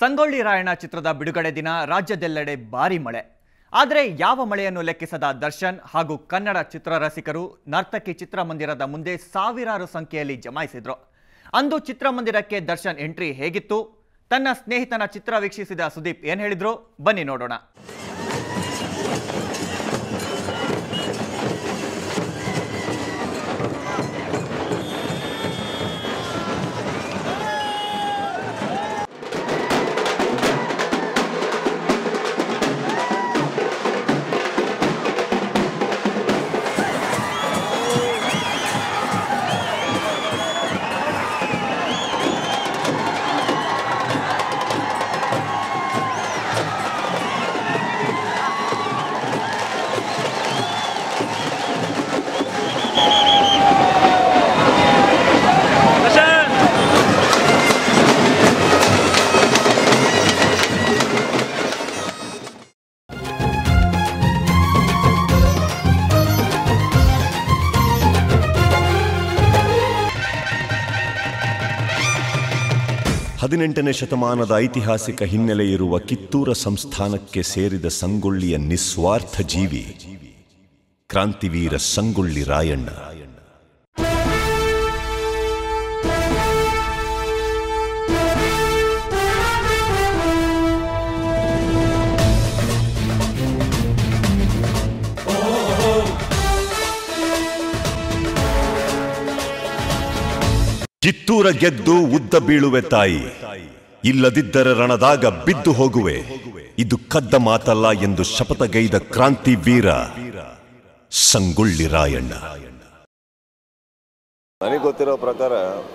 ಸಂಗೊಳ್ಳಿ ರಾಯಣ್ಣ ಚಿತ್ರದ ಬಿಡುಗಡೆ ದಿನ ರಾಜ್ಯದೆಲ್ಲೆಡೆ ಭಾರಿ ಮಳೆ ಆದರೆ ಯಾವ ಮಳೆಯನ್ನು ಲೆಕ್ಕಿಸದ ದರ್ಶನ್ ಹಾಗೂ ಕನ್ನಡ ಚಿತ್ರರಸಿಕರು ನರ್ತಕಿ ಚಿತ್ರಮಂದಿರದ ಮುಂದೆ ಸಾವಿರಾರು ಸಂಖ್ಯೆಯಲ್ಲಿ ಜಮಾಯಿಸಿದ್ರು ಅಂದು ಚಿತ್ರಮಂದಿರಕ್ಕೆ ದರ್ಶನ್ ಎಂಟ್ರಿ ಹೇಗಿತ್ತು ತನ್ನ ಸ್ನೇಹಿತನ ಚಿತ್ರ ವೀಕ್ಷಿಸಿದ ಸುದೀಪ್ ಏನ್ ಹೇಳಿದ್ರು ಬನ್ನಿ ನೋಡೋಣ ಹದಿನೆಂಟನೇ ಶತಮಾನದ ಐತಿಹಾಸಿಕ ಹಿನ್ನೆಲೆ ಇರುವ ಕಿತ್ತೂರ ಸಂಸ್ಥಾನಕ್ಕೆ ಸೇರಿದ ಸಂಗೊಳ್ಳಿಯ ನಿಸ್ವಾರ್ಥ ಜೀವಿ ಕ್ರಾಂತಿವೀರ ಸಂಗೊಳ್ಳಿ ರಾಯಣ್ಣ ಕಿತ್ತೂರ ಗೆದ್ದು ಉದ್ದ ಬೀಳುವೆ ತಾಯಿ ಇಲ್ಲದಿದ್ದರೆ ರಣದಾಗ ಬಿದ್ದು ಹೋಗುವೆ ಇದು ಕದ್ದ ಮಾತಲ್ಲ ಎಂದು ಶಪಥಗೈದ ಕ್ರಾಂತಿ ವೀರ ಸಂಗೊಳ್ಳಿ ರಾಯಣ್ಣ ನನಗೆ ಗೊತ್ತಿರೋ ಪ್ರಕಾರ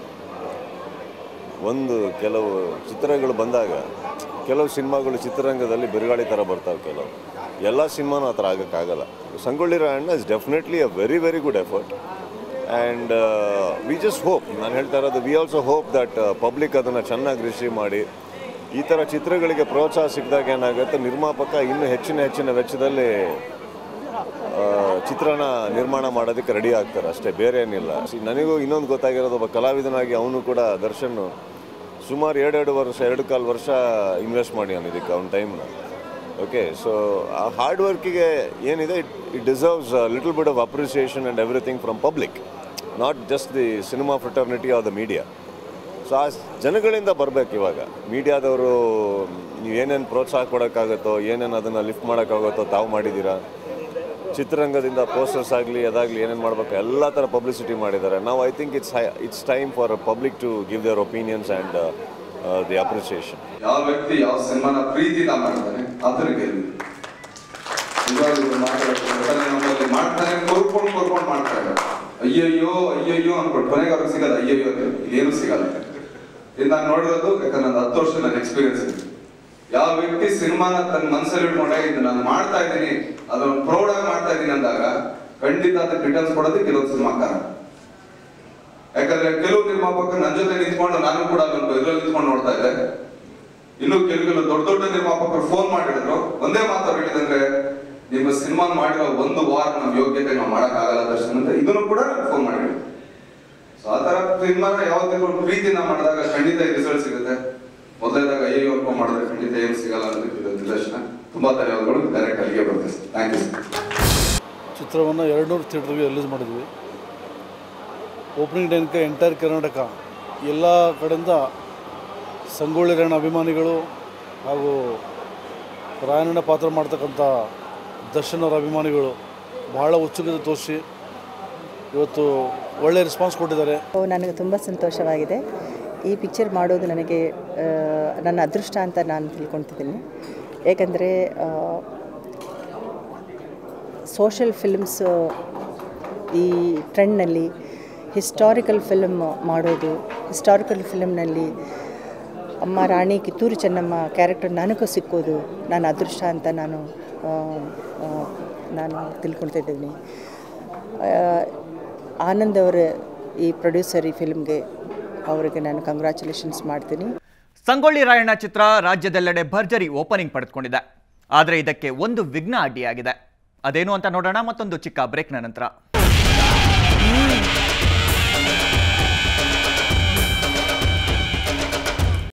ಒಂದು ಕೆಲವು ಚಿತ್ರಗಳು ಬಂದಾಗ ಕೆಲವು ಸಿನಿಮಾಗಳು ಚಿತ್ರರಂಗದಲ್ಲಿ ಬಿರುಗಾಳಿ ಥರ ಬರ್ತಾವೆ ಕೆಲವು ಎಲ್ಲ ಸಿನಿಮಾನೂ ಆ ಥರ ಆಗೋಕ್ಕಾಗಲ್ಲ Sangolli Rayanna is definitely uh very very good effort and we just hope ನಾನು ಹೇಳ್ತಾ ಇರೋದು we also hope that public ಅದನ್ನು ಚೆನ್ನಾಗಿ ರಿಸೀವ್ ಮಾಡಿ ಈ ಥರ ಚಿತ್ರಗಳಿಗೆ ಪ್ರೋತ್ಸಾಹ ಸಿಕ್ಕಿದಾಗ ಏನಾಗುತ್ತೆ ನಿರ್ಮಾಪಕ ಇನ್ನೂ ಹೆಚ್ಚಿನ ಹೆಚ್ಚಿನ ವೆಚ್ಚದಲ್ಲಿ ಆ, ಚಿತ್ರಣ ನಿರ್ಮಾಣ ಮಾಡೋದಕ್ಕೆ ರೆಡಿ ಆಗ್ತಾರೆ ಅಷ್ಟೇ ಬೇರೆ ಏನಿಲ್ಲ ಸಿ, ನನಗೂ ಇನ್ನೊಂದು ಗೊತ್ತಾಗಿರೋದು ಒಬ್ಬ ಕಲಾವಿದನಾಗಿ ಅವನು ಕೂಡ ದರ್ಶನ್ ಸುಮಾರು ಎರಡೆರಡು ವರ್ಷ ಎರಡು ಕಾಲು ವರ್ಷ ಇನ್ವೆಸ್ಟ್ ಮಾಡಿ ಅವನು ಇದಕ್ಕೆ ಅವ್ನ ಟೈಮ್ನ ಓಕೆ ಸೊ ಆ ಹಾರ್ಡ್ ವರ್ಕಿಗೆ ಏನಿದೆ it it deserves little bit of appreciation and everything from public not just the cinema fraternity of the media so uh ಜನಗಳಿಂದ ಬರಬೇಕು ಇವಾಗ ಮೀಡಿಯಾದವರು ನೀವು ಏನೇನು ಪ್ರೋತ್ಸಾಹ ಕೊಡೋಕ್ಕಾಗುತ್ತೋ ಏನೇನು ಅದನ್ನು ಲಿಫ್ಟ್ ಮಾಡೋಕ್ಕಾಗುತ್ತೋ ತಾವು ಮಾಡಿದ್ದೀರಾ ಚಿತ್ರರಂಗದಿಂದ ಪೋಸ್ಟರ್ಸ್ ಆಗಲಿ ಅದಾಗಲಿ ಏನೇನು ಮಾಡಬೇಕು ಎಲ್ಲ ಥರ ಪಬ್ಲಿಸಿಟಿ ಮಾಡಿದ್ದಾರೆ ನಾವು I think it's it's time for public to give their opinions and the appreciation ಯಾವ ವ್ಯಕ್ತಿ ಯಾವ ಸಿನಿಮಾನ ಪ್ರೀತಿಯಿಂದ ಮಾಡ್ತಾನೆ ಅದ್ರ ಗೆಲ್ಲಿ ನಿಜವಾಗ್ಲೂ ಮಾತಾಡೋದು ಯಾಕಂದ್ರೆ ನಮ್ಮಲ್ಲಿ ಮಾಡ್ತಾನೆ ಕೋರ್ಕೊಂಡು ಕೋರ್ಕೊಂಡು ಮಾಡ್ತಾರೆ ಅಯ್ಯಯ್ಯೋ ಅಯ್ಯಯ್ಯೋ ಅನ್ಕೊಂಡು ಕೊನೆಗೆ ಅವ್ರಿಗೆ ಸಿಗಲ್ಲ ಅಯ್ಯಯ್ಯೋ ಅಂತ ಏನು ಸಿಗಲ್ಲ ಇದು ನಾನು ನೋಡಿರೋದು ಯಾಕಂದ್ರೆ ನಂದು ಹತ್ತು ವರ್ಷ ನನ್ನ ಎಕ್ಸ್ಪೀರಿಯನ್ಸ್ ಇದೆ ಯಾವ ವ್ಯಕ್ತಿ ಸಿನಿಮಾನ ತನ್ನ ಮನಸ್ಸಲ್ಲಿ ಇಟ್ಕೊಂಡೆ ಇದು ನಾನು ಮಾಡ್ತಾ ಇದ್ದೀನಿ ಅದನ್ನು ಪ್ರೌಡ್ ಆಗಿ ಮಾಡ್ತಾ ಇದ್ದೀನಿ ಅಂದಾಗ ಖಂಡಿತ ಅದಕ್ಕೆ ರಿಟರ್ನ್ಸ್ ಕೊಡೋದು ಕೆಲವೊಂದು ಸಿನಿಮಾ ಕಾರಣ ಯಾಕಂದ್ರೆ ಕೆಲವು ನಿರ್ಮಾಪಕರು ನನ್ನ ಜೊತೆ ನಿಂತ್ಕೊಂಡು ನಾನು ಕೂಡ ಅಲ್ಲೊಂದು ಇದ್ರಲ್ಲಿ ನಿಂತ್ಕೊಂಡು ನೋಡ್ತಾ ಇದ್ದೆ ಇನ್ನು ಕೆಲವು ಕೆಲವು ದೊಡ್ಡ ದೊಡ್ಡ ನಿರ್ಮಾಪಕರು ಫೋನ್ ಮಾಡಿದ್ರು ಒಂದೇ ಮಾತು ಅವ್ರು ಹೇಳಿದಂದ್ರೆ ನಿಮ್ಮ ಸಿನಿಮಾ ಮಾಡಿರೋ ಒಂದು ವಾರ ನಮ್ಮ ಯೋಗ್ಯತೆ ನಾವು ಮಾಡಕ್ಕಾಗಲ್ಲ ದರ್ಶನ್ ಅಂತ ಇದನ್ನು ಕೂಡ ಫೋನ್ ಮಾಡಿದ್ರು ಸೊ ಆ ತರ ಸಿನಿಮಾನ ಯಾವತ್ತಿಗೂ ಪ್ರೀತಿಯಿಂದ ಮಾಡಿದಾಗ ಖಂಡಿತ ರಿಸಲ್ಟ್ ಸಿಗುತ್ತೆ ಮೊದಲೇದಾಗ ಅಯ್ಯೋ ಅಪ್ಪ ಮಾಡಿದ್ರೆ ಖಂಡಿತ ಏನು ಸಿಗಲ್ಲ ಅನ್ನೋದಕ್ಕೆ ಇದು ನಿದರ್ಶನ ತುಂಬಾ ಧನ್ಯವಾದಗಳು ಡೈರೆಕ್ಟ್ ಅಲ್ಲಿಗೆ ಬರ್ತೇನೆ ಥ್ಯಾಂಕ್ ಯು ಚಿತ್ರವನ್ನು ಎರಡುನೂರು ಥಿಯೇಟ್ರಿಗೆ ರಿಲೀಸ್ ಮಾಡಿದ್ವಿ ಓಪನಿಂಗ್ ಡೇನ್ಗೆ ಎಂಟೈರ್ ಕರ್ನಾಟಕ ಎಲ್ಲ ಕಡೆಯಿಂದ ಸಂಗೊಳ್ಳಿ ರಾಯಣ್ಣ ಅಭಿಮಾನಿಗಳು ಹಾಗೂ ರಾಯಣ್ಣನ ಪಾತ್ರ ಮಾಡ್ತಕ್ಕಂಥ ದರ್ಶನ್ ಅವರ ಅಭಿಮಾನಿಗಳು ಬಹಳ ಉತ್ಸುಕತೆ ತೋರಿಸಿ ಇವತ್ತು ಒಳ್ಳೆಯ ರೆಸ್ಪಾನ್ಸ್ ಕೊಟ್ಟಿದ್ದಾರೆ ಓ, ನನಗೆ ತುಂಬ ಸಂತೋಷವಾಗಿದೆ ಈ ಪಿಕ್ಚರ್ ಮಾಡೋದು ನನಗೆ ಆ, ನನ್ನ ಅದೃಷ್ಟ ಅಂತ ನಾನು ತಿಳ್ಕೊಳ್ತಿದ್ದೀನಿ ಏಕೆಂದರೆ ಸೋಷಲ್ ಫಿಲ್ಮ್ಸ್ ಈ ಟ್ರೆಂಡ್ನಲ್ಲಿ ಹಿಸ್ಟಾರಿಕಲ್ ಫಿಲ್ಮ್ ಮಾಡೋದು ಹಿಸ್ಟಾರಿಕಲ್ ಫಿಲ್ಮ್ನಲ್ಲಿ ಅಮ್ಮ ರಾಣಿ ಕಿತ್ತೂರು ಚೆನ್ನಮ್ಮ ಕ್ಯಾರೆಕ್ಟರ್ ನನಗೂ ಸಿಕ್ಕೋದು ನನ್ನ ಅದೃಷ್ಟ ಅಂತ ನಾನು ಆ, ಆ, ನಾನು ತಿಳ್ಕೊಳ್ತಿದ್ದೀನಿ ಆ, ಆನಂದ್ ಅವರ ಈ ಪ್ರೊಡ್ಯೂಸರ್ ಈ ಫಿಲ್ಮ್ಗೆ ಅವರಿಗೆ ನಾನು ಕಂಗ್ರ್ಯಾಚುಲೇಷನ್ಸ್ ಮಾಡ್ತೀನಿ ಸಂಗೊಳ್ಳಿ ರಾಯಣ್ಣ ಚಿತ್ರ ರಾಜ್ಯದೆಲ್ಲೆಡೆ ಭರ್ಜರಿ ಓಪನಿಂಗ್ ಪಡೆದುಕೊಂಡಿದೆ ಆದರೆ ಇದಕ್ಕೆ ಒಂದು ವಿಘ್ನ ಅಡ್ಡಿಯಾಗಿದೆ ಅದೇನು ಅಂತ ನೋಡೋಣ ಮತ್ತೊಂದು ಚಿಕ್ಕ ಬ್ರೇಕ್ನ ನಂತರ